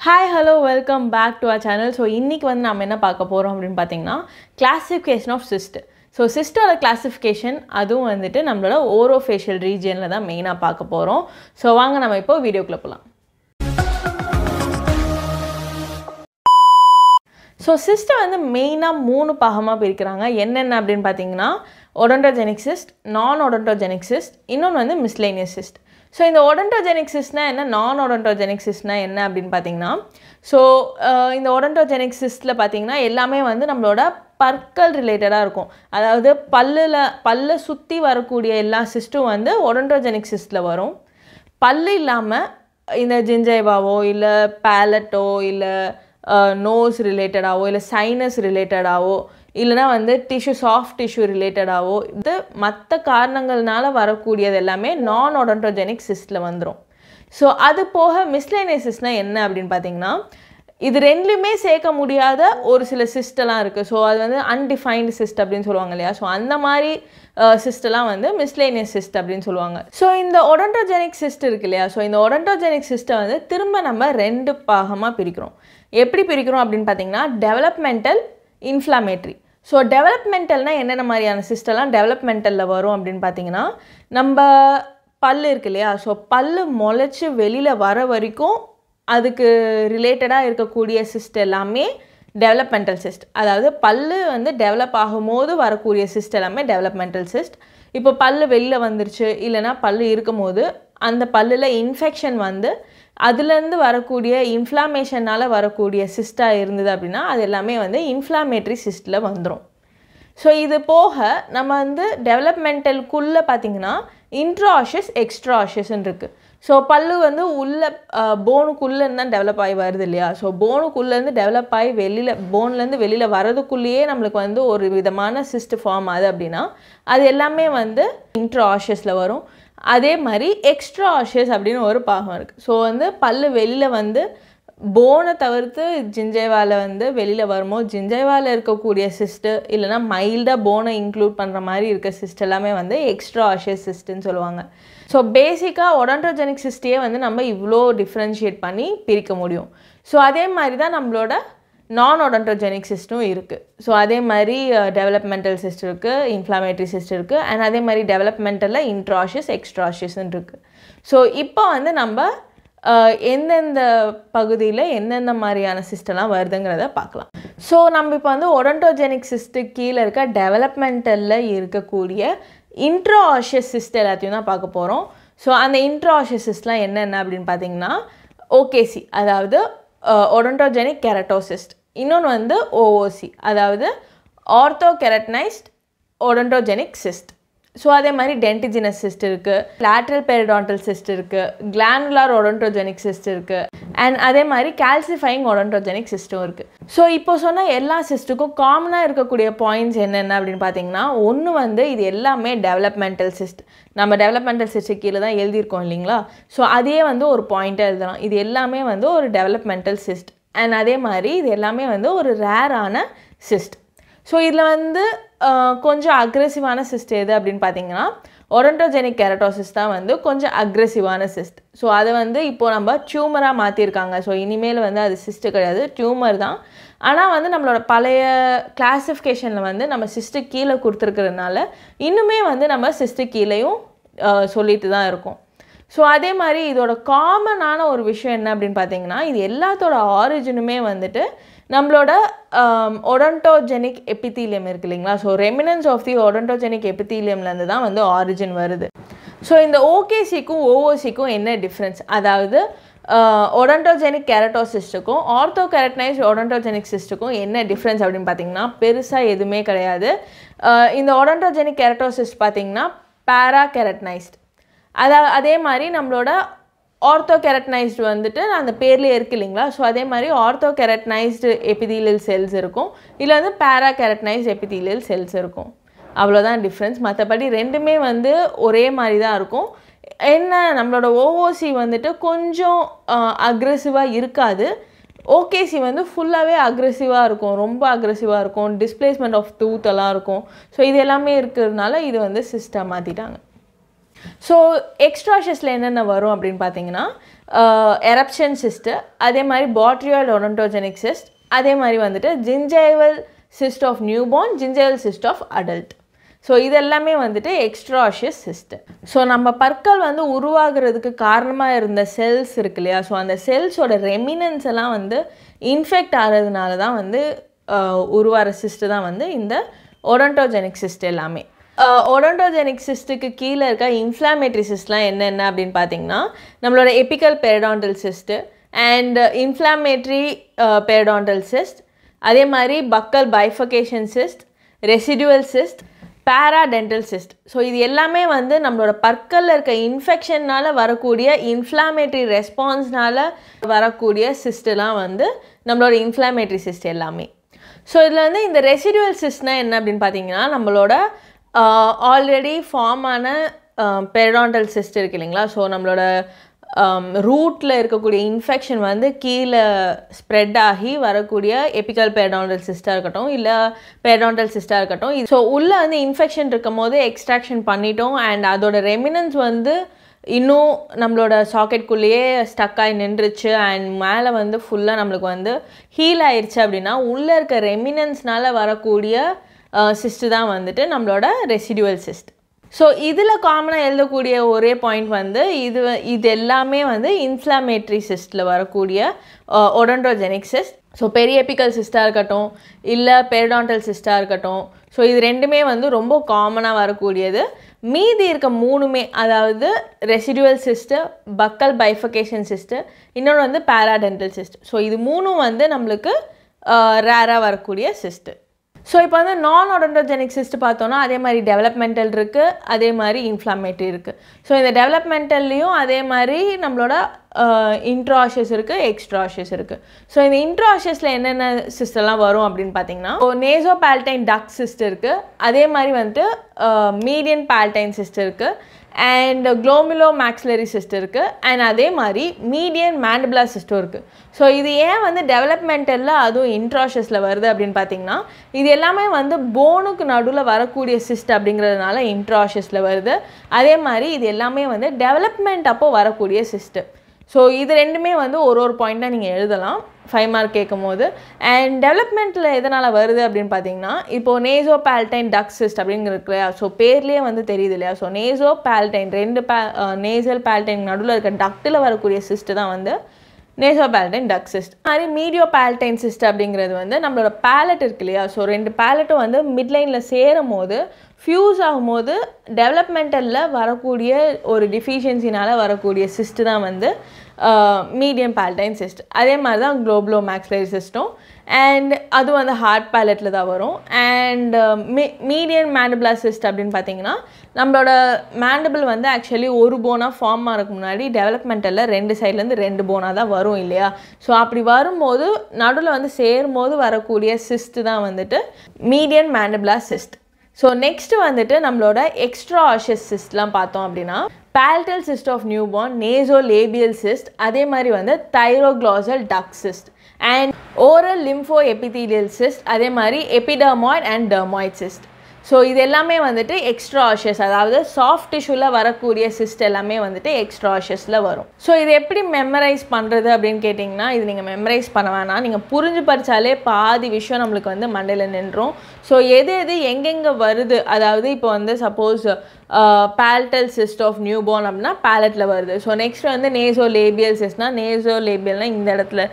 hi hello welcome back to our channel so இன்றைக்கி வந்து நம்ம என்ன பார்க்க போகிறோம் அப்படின்னு பார்த்தீங்கன்னா கிளாசிஃபிகேஷன் ஆஃப் சிஸ்ட் ஸோ சிஸ்டோட கிளாசிஃபிகேஷன் அதுவும் வந்துட்டு நம்மளோட ஓரோஃபேஷியல் ரீஜியனில் தான் மெயினாக பார்க்க போகிறோம் ஸோ வாங்க நம்ம இப்போ வீடியோக்குள்ளே போகலாம் ஸோ சிஸ்ட்டை வந்து மெயினாக மூணு பாகமாக பிரிக்கிறாங்க என்னென்ன அப்படின்னு பார்த்தீங்கன்னா ஒடண்டோஜெனிக் சிஸ்ட் நான் ஒடண்டோஜெனிக் சிஸ்ட் இன்னொன்று வந்து மிஸ்லேனியஸ் சிஸ்ட் ஸோ இந்த ஒடண்டோஜெனிக் சிஸ்ட்னா என்ன நான் ஒடண்டோஜெனிக் சிஸ்ட்னா என்ன அப்படின்னு பார்த்தீங்கன்னா ஸோ இந்த ஒடண்டோஜெனிக் சிஸ்ட்டில் பார்த்தீங்கன்னா எல்லாமே வந்து நம்மளோட பற்கள் ரிலேட்டடாக இருக்கும் அதாவது பல்லில் பல்லை சுற்றி வரக்கூடிய எல்லா சிஸ்ட்டும் வந்து ஒடண்டோஜெனிக் சிஸ்ட்டில் வரும் பல்லு இல்லாமல் இந்த ஜிஞ்சைவாவோ இல்லை பேலட்டோ இல்லை நோஸ் ரிலேட்டடாகவோ இல்லை சைனஸ் ரிலேட்டடாகவோ இல்லைனா வந்து டிஷ்யூ சாஃப்ட் டிஷ்யூ ரிலேட்டடாகவோ இது மற்ற காரணங்கள்னால வரக்கூடியது எல்லாமே நான் ஒடன்டோஜெனிக் சிஸ்டில் வந்துடும் ஸோ அது போக மிஸ்லேனியசிஸ்னால் என்ன அப்படின்னு பார்த்தீங்கன்னா இது ரெண்டுலையுமே சேர்க்க முடியாத ஒரு சில சிஸ்டெல்லாம் இருக்குது ஸோ அது வந்து அன்டிஃபைன்டு சிஸ்ட் அப்படின்னு சொல்லுவாங்க இல்லையா ஸோ அந்த மாதிரி சிஸ்டெல்லாம் வந்து மிஸ்லேனியஸ் சிஸ்ட் அப்படின்னு சொல்லுவாங்க ஸோ இந்த ஒடன்டோஜெனிக் சிஸ்ட் இருக்கு இல்லையா ஸோ இந்த ஒடன்டோஜெனிக் சிஸ்ட்டை வந்து திரும்ப நம்ம ரெண்டு பாகமாக பிரிக்கிறோம் எப்படி பிரிக்கிறோம் அப்படின்னு பார்த்தீங்கன்னா டெவலப்மெண்டல் இன்ஃப்ளாமேட்ரி ஸோ டெவலப்மெண்டல்னால் என்னென்ன மாதிரியான சிஸ்டெல்லாம் டெவலப்மெண்டலில் வரும் அப்படின்னு பார்த்தீங்கன்னா நம்ம பல் இருக்கு இல்லையா ஸோ பல் முளைச்சி வெளியில் வர வரைக்கும் அதுக்கு ரிலேட்டடாக இருக்கக்கூடிய சிஸ்ட் எல்லாமே டெவலப்மெண்டல் சிஸ்ட் அதாவது பல் வந்து டெவலப் ஆகும்போது வரக்கூடிய சிஸ்ட் எல்லாமே டெவலப்மெண்டல் சிஸ்ட் இப்போ பல் வெளியில் வந்துருச்சு இல்லைனா பல் இருக்கும் போது அந்த பல்லில் இன்ஃபெக்ஷன் வந்து அதுலேருந்து வரக்கூடிய இன்ஃப்ளாமேஷனால் வரக்கூடிய சிஸ்ட்டாக இருந்தது அப்படின்னா அது எல்லாமே வந்து இன்ஃப்ளாமேட்ரி சிஸ்ட்டில் வந்துடும் ஸோ இது போக நம்ம வந்து டெவலப்மெண்டலுக்குள்ளே பார்த்திங்கன்னா இன்ட்ராஷஸ் எக்ஸ்ட்ரா ஆஷஸ்ன்னு இருக்குது ஸோ பல்லு வந்து உள்ள போனுக்குள்ளேருந்து தான் டெவலப் ஆகி வருது இல்லையா ஸோ போனுக்குள்ளேருந்து டெவலப் ஆகி வெளியில் போன்லேருந்து வெளியில் வரதுக்குள்ளேயே நம்மளுக்கு வந்து ஒரு விதமான சிஸ்ட் ஃபார்ம் ஆகுது அப்படின்னா அது எல்லாமே வந்து இன்ட்ரா ஆஷஸில் வரும் அதே மாதிரி எக்ஸ்ட்ரா ஆஷஸ் அப்படின்னு ஒரு பாகம் இருக்குது ஸோ வந்து பல்லு வெளியில் வந்து போனை தவிர்த்து ஜிஞ்சைவாவில் வந்து வெளியில் வரும்போது ஜிஞ்சைவாவில் இருக்கக்கூடிய சிஸ்ட்டு இல்லைனா மைல்டாக போனை இன்க்ளூட் பண்ணுற மாதிரி இருக்க சிஸ்ட் எல்லாமே வந்து எக்ஸ்ட்ரா ஆஷஸ் சிஸ்ட்டுன்னு சொல்லுவாங்க ஸோ பேசிக்காக ஒடன்ட்ரோஜெனிக் சிஸ்டையே வந்து நம்ம இவ்வளோ டிஃப்ரென்ஷியேட் பண்ணி பிரிக்க முடியும் ஸோ அதே மாதிரி தான் நம்மளோட நான் ஒடன்ட்ரோஜெனிக் சிஸ்டும் இருக்குது ஸோ அதே மாதிரி டெவலப்மெண்டல் சிஸ்ட் இருக்குது இன்ஃப்ளாமேட்ரி சிஸ்ட் இருக்குது அண்ட் அதே மாதிரி டெவலப்மெண்டலில் இன்ட்ராஷஸ் எக்ஸ்ட்ராஷஸ்ன்னு இருக்குது ஸோ இப்போ வந்து நம்ம எந்தெந்த பகுதியில் எந்தெந்த மாதிரியான சிஸ்டெல்லாம் வருதுங்கிறத பார்க்கலாம் ஸோ நம்ம இப்போ வந்து ஒடன்டோஜெனிக் சிஸ்ட்டு கீழே இருக்க டெவலப்மெண்டலில் இருக்கக்கூடிய இன்ட்ரோ ஆஷியஸ் சிஸ்ட் எல்லாத்தையும் தான் பார்க்க போகிறோம் ஸோ அந்த இன்ட்ரோ ஆஷியஸ் சிஸ்ட்லாம் என்னென்ன அப்படின்னு பார்த்தீங்கன்னா ஓகேசி அதாவது ஒடன்டோஜெனிக் கெரட்டோசிஸ்ட் இன்னொன்று வந்து ஓஓசி அதாவது orthokeratinized odontogenic cyst so அதே மாதிரி டென்டிஜினஸ் சிஸ்ட் இருக்குது லேட்ரல் பெரிடான்டல் சிஸ்ட் இருக்குது கிளானுலார் ஒடன்ட்ரோஜெனிக் சிஸ்ட் இருக்குது அண்ட் அதே மாதிரி கால்சிஃபைங் ஒடன்ட்ரோஜெனிக் சிஸ்ட்டும் இருக்குது ஸோ இப்போ சொன்ன எல்லா சிஸ்ட்டுக்கும் காமனாக இருக்கக்கூடிய பாயிண்ட்ஸ் என்னென்ன அப்படின்னு பார்த்தீங்கன்னா ஒன்று வந்து இது எல்லாமே டெவலப்மெண்டல் சிஸ்ட் நம்ம டெவலப்மெண்டல் சிஸ்ட்டு கீழே தான் எழுதியிருக்கோம் இல்லைங்களா ஸோ அதே வந்து ஒரு பாயிண்ட்டாக எழுதலாம் இது எல்லாமே வந்து ஒரு டெவலப்மெண்டல் சிஸ்ட் அண்ட் அதே மாதிரி இது எல்லாமே வந்து ஒரு ரேரான சிஸ்ட் ஸோ இதில் வந்து கொஞ்சம் அக்ரெசிவான சிஸ்ட் எது அப்படின்னு பார்த்தீங்கன்னா ஒரண்டோஜெனிக் கெரட்டோசிஸ் தான் வந்து கொஞ்சம் அக்ரெசிவான சிஸ்ட் ஸோ அதை வந்து இப்போது நம்ம டியூமராக மாற்றிருக்காங்க ஸோ இனிமேல் வந்து அது சிஸ்ட்டு கிடையாது டியூமர் தான் ஆனால் வந்து நம்மளோட பழைய கிளாஸிஃபிகேஷனில் வந்து நம்ம சிஸ்ட்டு கீழே கொடுத்துருக்கிறதுனால இன்னுமே வந்து நம்ம சிஸ்ட்டு கீழேயும் சொல்லிட்டு தான் இருக்கோம் ஸோ அதே மாதிரி இதோட காமனான ஒரு விஷயம் என்ன அப்படின்னு பார்த்தீங்கன்னா இது எல்லாத்தோட ஆரிஜினுமே வந்துட்டு நம்மளோட ஒடன்டோஜெனிக் எபித்தீலியம் இருக்கு இல்லைங்களா so remnants of the odontogenic எபித்தீலியம்லேருந்து தான் வந்து ஆரிஜின் வருது ஸோ இந்த ஓகேசிக்கும் ஓஓசிக்கும் என்ன டிஃப்ரென்ஸ் அதாவது ஒடன்டோஜெனிக் கேரட்டோசிஸ்ட்டுக்கும் ஆர்த்தோ கேரட்னைஸ் ஒடன்டோஜெனிக் சிஸ்ட்டுக்கும் என்ன டிஃப்ரென்ஸ் அப்படின்னு பார்த்தீங்கன்னா பெருசாக எதுவுமே கிடையாது இந்த ஒடன்டோஜெனிக் கேரட்டோசிஸ்ட் பார்த்தீங்கன்னா பேரா கேரட்னைஸ்ட் அதா அதே மாதிரி நம்மளோட ஆர்த்தோ கெரட்னைஸ்டு வந்துட்டு அந்த பேர்லேயே இருக்கு இல்லைங்களா ஸோ அதே மாதிரி ஆர்த்தோ கெரட்னைஸ்டு எபிதீலியல் செல்ஸ் இருக்கும் இல்லை வந்து பேரா கெரட்னைஸ்ட் எபிதீலியல் செல்ஸ் இருக்கும் அவ்வளோதான் டிஃப்ரென்ஸ் மற்றபடி ரெண்டுமே வந்து ஒரே மாதிரி தான் இருக்கும் என்ன நம்மளோட ஓஓசி வந்துட்டு கொஞ்சம் அக்ரெசிவாக இருக்காது ஓகேசி வந்து ஃபுல்லாகவே அக்ரெசிவாக இருக்கும் ரொம்ப அக்ரெசிவாக இருக்கும் டிஸ்பிளேஸ்மெண்ட் ஆஃப் டூத் எல்லாம் இருக்கும் ஸோ இது எல்லாமே இருக்கிறதுனால இது வந்து சிஸ்டம் மாற்றிட்டாங்க ஸோ எக்ஸ்ட்ராஷஸில் என்னென்ன வரும் அப்படின்னு பார்த்தீங்கன்னா எரப்ஷன் சிஸ்ட்டு அதே மாதிரி பாட்ரியாய்டு ஒடன்டோஜெனிக் சிஸ்ட் அதே மாதிரி வந்துட்டு gingival cyst of newborn gingival cyst of adult so இது எல்லாமே வந்துட்டு எக்ஸ்ட்ராஷியஸ் சிஸ்டம் ஸோ நம்ம பற்கள் வந்து உருவாகிறதுக்கு காரணமாக இருந்த செல்ஸ் இருக்கு இல்லையா ஸோ அந்த செல்ஸோட ரெமினன்ஸ் எல்லாம் வந்து இன்ஃபெக்ட் ஆகிறதுனால தான் வந்து உருவாகிற சிஸ்ட்டு தான் வந்து இந்த ஒடன்டோஜெனிக் சிஸ்ட் எல்லாமே ஒடன்டோஜெனிக் சிஸ்ட்டுக்கு கீழே இருக்க இன்ஃப்ளாமேட்ரி சிஸ்ட்லாம் என்னென்ன அப்படின்னு பார்த்தீங்கன்னா நம்மளோட apical periodontal cyst and inflammatory periodontal cyst அதே மாதிரி buccal bifurcation cyst residual cyst paradental cyst so இது எல்லாமே வந்து நம்மளோட பற்களில் இருக்க இன்ஃபெக்ஷன்னால் வரக்கூடிய இன்ஃப்ளாமேட்ரி ரெஸ்பான்ஸ்னால் வரக்கூடிய சிஸ்டெலாம் வந்து நம்மளோட இன்ஃப்ளாமேட்ரி சிஸ்ட் எல்லாமே ஸோ இதில் வந்து இந்த ரெசிடுவல் சிஸ்ட்னா என்ன அப்படின்னு பார்த்தீங்கன்னா நம்மளோட ஆல்ரெடி ஃபார்ம் ஆன பெரடாண்டல் சிஸ்ட் இருக்கு இல்லைங்களா ஸோ நம்மளோட ரூட்டில் இருக்கக்கூடிய இன்ஃபெக்ஷன் வந்து கீழே ஸ்ப்ரெட் ஆகி வரக்கூடிய எபிக்கல் பெரடாண்டல் சிஸ்டாக இருக்கட்டும் இல்லை பெரடாண்டல் சிஸ்டாக இருக்கட்டும் ஸோ உள்ளே வந்து இன்ஃபெக்ஷன் இருக்கும் போது எக்ஸ்ட்ராக்ஷன் பண்ணிட்டோம் அண்ட் அதோட ரெமினன்ஸ் வந்து இன்னும் நம்மளோட சாக்கெட்குள்ளேயே ஸ்டக் ஆகி நின்றுச்சு அண்ட் மேலே வந்து ஃபுல்லாக நம்மளுக்கு வந்து ஹீல் ஆயிடுச்சு அப்படின்னா உள்ளே இருக்க ரெமினன்ஸ்னால வரக்கூடிய சிஸ்ட்டு தான் வந்துட்டு நம்மளோட ரெசிடுவல் சிஸ்ட் ஸோ இதில் காமனாக எழுதக்கூடிய ஒரே பாயிண்ட் வந்து இது இது எல்லாமே வந்து இன்ஃப்ளாமேட்ரி சிஸ்டில் வரக்கூடிய ஒடன்ட்ரோஜெனிக் சிஸ்ட் ஸோ பெரியபிக்கல் சிஸ்டாக இருக்கட்டும் இல்லை பெரடாண்டல் சிஸ்டாக இருக்கட்டும் ஸோ இது ரெண்டுமே வந்து ரொம்ப காமனாக வரக்கூடியது மீதி இருக்க மூணுமே அதாவது residual cyst buccal bifurcation cyst இன்னொன்று வந்து பேராடென்டல் சிஸ்ட் ஸோ இது மூணும் வந்து நம்மளுக்கு ரேராக வரக்கூடிய சிஸ்ட்டு ஸோ இப்போ வந்து நான் ஒடன்டோஜெனிக் சிஸ்ட் பார்த்தோன்னா அதே மாதிரி டெவலப்மெண்டல் இருக்குது அதே மாதிரி இன்ஃப்ளாமேட்டரி இருக்குது ஸோ இந்த டெவலப்மெண்டல்லையும் அதே மாதிரி நம்மளோட இன்ட்ராஷஸ் இருக்குது எக்ஸ்ட்ராஷஸ் இருக்குது ஸோ இந்த இன்ட்ராஷஸில் என்னென்ன சிஸ்டெல்லாம் வரும் அப்படின்னு பார்த்தீங்கன்னா இப்போ நேசோ பால்டைன் டக் சிஸ்ட் இருக்குது அதே மாதிரி வந்துட்டு மீடியன் பால்டைன் சிஸ்ட் இருக்குது அண்ட் குளோமிலோ மேக்ஸிலரி சிஸ்ட் இருக்குது அண்ட் அதே மாதிரி மீடியன் மேண்டபிளா சிஸ்டும் இருக்குது ஸோ இது ஏன் வந்து டெவலப்மெண்டலில் அதுவும் இன்ட்ராஷஸில் வருது அப்படின்னு பார்த்தீங்கன்னா இது எல்லாமே வந்து போனுக்கு நடுவில் வரக்கூடிய சிஸ்ட் அப்படிங்கிறதுனால இன்ட்ராஷஸில் வருது அதே மாதிரி இது எல்லாமே வந்து டெவலப்மெண்ட் அப்போ வரக்கூடிய சிஸ்ட்டு ஸோ இது ரெண்டுமே வந்து ஒரு ஒரு பாயிண்ட்டாக நீங்கள் எழுதலாம் ஃபைவ் மார்க் கேட்கும் போது அண்ட் டெவலப்மெண்ட்டில் எதனால் வருது அப்படின்னு பார்த்தீங்கன்னா இப்போது நேசோ பால்டைன் டக் சிஸ்ட் அப்படிங்கிறது இல்லையா ஸோ பேர்லேயே வந்து தெரியுது இல்லையா ஸோ நேசோ பால்டைன் ரெண்டு பே நேசல் பால்டைன் நடுவில் இருக்க டக்டில் வரக்கூடிய சிஸ்ட்டு தான் வந்து நேசோ பால்டைன் டக் சிஸ்ட் மாதிரி மீடியோ பால்டைன் சிஸ்ட் அப்படிங்கிறது வந்து நம்மளோட பேலட் இருக்கு இல்லையா ஸோ ரெண்டு பேலட்டும் வந்து மிட்லைனில் சேரும் போது ஃப்யூஸ் ஆகும்போது டெவலப்மெண்டலில் வரக்கூடிய ஒரு டிஃபிஷியன்சினால் வரக்கூடிய சிஸ்ட்டு தான் வந்து மீடியம் பால்டைன் சிஸ்ட் அதே மாதிரி தான் குளோப்ளோ மேக்ஸ்லரி சிஸ்டம் அண்ட் அது வந்து ஹார்ட் பேலட்டில் தான் வரும் அண்ட் மீ மீடியன் மேண்டபிளா சிஸ்ட் அப்படின்னு பார்த்தீங்கன்னா நம்மளோட மேண்டபிள் வந்து ஆக்சுவலி ஒரு போனாக ஃபார்ம் ஆகிறதுக்கு முன்னாடி டெவலப்மெண்டலில் ரெண்டு சைட்லேருந்து ரெண்டு போனாக தான் வரும் இல்லையா ஸோ அப்படி வரும்போது நடுவில் வந்து சேரும்போது வரக்கூடிய சிஸ்ட்டு தான் வந்துட்டு median mandibular cyst so next வந்துட்டு நம்மளோட எக்ஸ்ட்ரா ஆஷஸ் சிஸ்ட்லாம் பார்த்தோம் அப்படின்னா palatal cyst of newborn nasolabial cyst அதே மாதிரி வந்து thyroglossal duct cyst and oral lymphoepithelial cyst அதே மாதிரி epidermoid and dermoid cyst so இது எல்லாமே வந்துட்டு எக்ஸ்ட்ரா ஆஷஸ் அதாவது சாஃப்ட் டிஷ்யூவில் வரக்கூடிய சிஸ்ட் எல்லாமே வந்துட்டு எக்ஸ்ட்ரா ஆஷஸில் வரும் ஸோ இது எப்படி மெமரைஸ் பண்ணுறது அப்படின்னு கேட்டிங்கன்னா இது நீங்கள் மெமரைஸ் பண்ண வேணாம் நீங்கள் புரிஞ்சு படித்தாலே பாதி விஷயம் நம்மளுக்கு வந்து மண்டையில் நின்றும் ஸோ எது எது எங்கெங்கே வருது அதாவது இப்போ வந்து suppose palatal cyst of newborn அப்படின்னா பேலட்டில் வருது ஸோ நெக்ஸ்ட் வந்து நேசோ லேபியல் சிஸ்ட்னா நேசோ லேபியல்னால் இந்த இடத்துல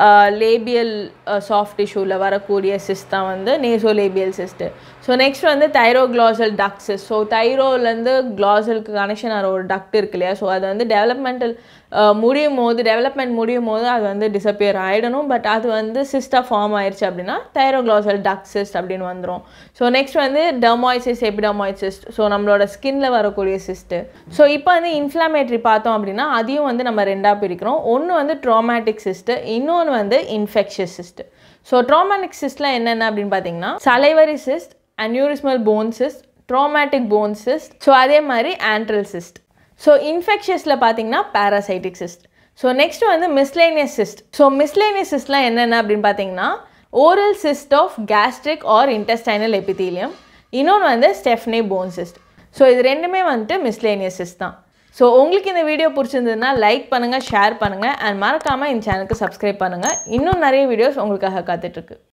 லேபியல் சாஃப்ட் டிஷ்யூவில் வரக்கூடிய சிஸ்ட் தான் வந்து nasolabial cyst so next வந்து தைரோக்ளாசல் டக் சிஸ்ட் ஸோ தைரோலேருந்து கிளாசலுக்கு கனெக்ஷன் ஆகிற ஒரு டக்ட் இருக்கு இல்லையா ஸோ அது வந்து டெவலப்மெண்டல் முடியும் போது டெவலப்மெண்ட் முடியும் போது அது வந்து டிசப்பியர் ஆகிடணும் பட் அது வந்து சிஸ்டாக ஃபார்ம் ஆயிடுச்சு அப்படின்னா தைரோக்ளாசல் டக் சிஸ்ட் அப்படின்னு வந்துடும் ஸோ நெக்ஸ்ட் வந்து டெர்மாய்சிஸ் எபிடமாய்சிஸ்ட் ஸோ நம்மளோட ஸ்கின்ல வரக்கூடிய சிஸ்ட்டு ஸோ இப்போ வந்து இன்ஃப்ளாமேட்ரி பார்த்தோம் அப்படின்னா அதையும் வந்து நம்ம ரெண்டாக பிரிக்கிறோம் ஒன்று வந்து ட்ராமேட்டிக் சிஸ்ட்டு இன்னொன்று வந்து இன்ஃபெக்ஷஸ் சிஸ்ட்டு ஸோ ட்ராமேட்டிக் சிஸ்ட்லாம் என்னென்ன அப்படின்னு பார்த்தீங்கன்னா salivary cyst aneurysmal bone cyst traumatic bone cyst so அதே மாதிரி ஆண்ட்ரல் சிஸ்ட் ஸோ இன்ஃபெக்ஷஸில் பார்த்தீங்கன்னா பேராசைட்டிக் சிஸ்ட் ஸோ நெக்ஸ்ட் வந்து மிஸ்லேனியஸ் சிஸ்ட் ஸோ மிஸ்லேனியஸ் சிஸ்ட்லாம் என்னென்ன அப்படின்னு பார்த்தீங்கன்னா oral cyst of gastric or intestinal epithelium இன்னொன்று வந்து ஸ்டெஃப்னே போன் சிஸ்ட் ஸோ இது ரெண்டுமே வந்துட்டு மிஸ்லேனியஸ் சிஸ்ட் தான் ஸோ உங்களுக்கு இந்த வீடியோ பிடிச்சிருந்ததுன்னா லைக் பண்ணுங்கள் ஷேர் பண்ணுங்கள் அண்ட் மறக்காமல் இந்த சேனலுக்கு சப்ஸ்கிரைப் பண்ணுங்கள் இன்னும் நிறைய வீடியோஸ் உங்களுக்காக காத்துட்ருக்கு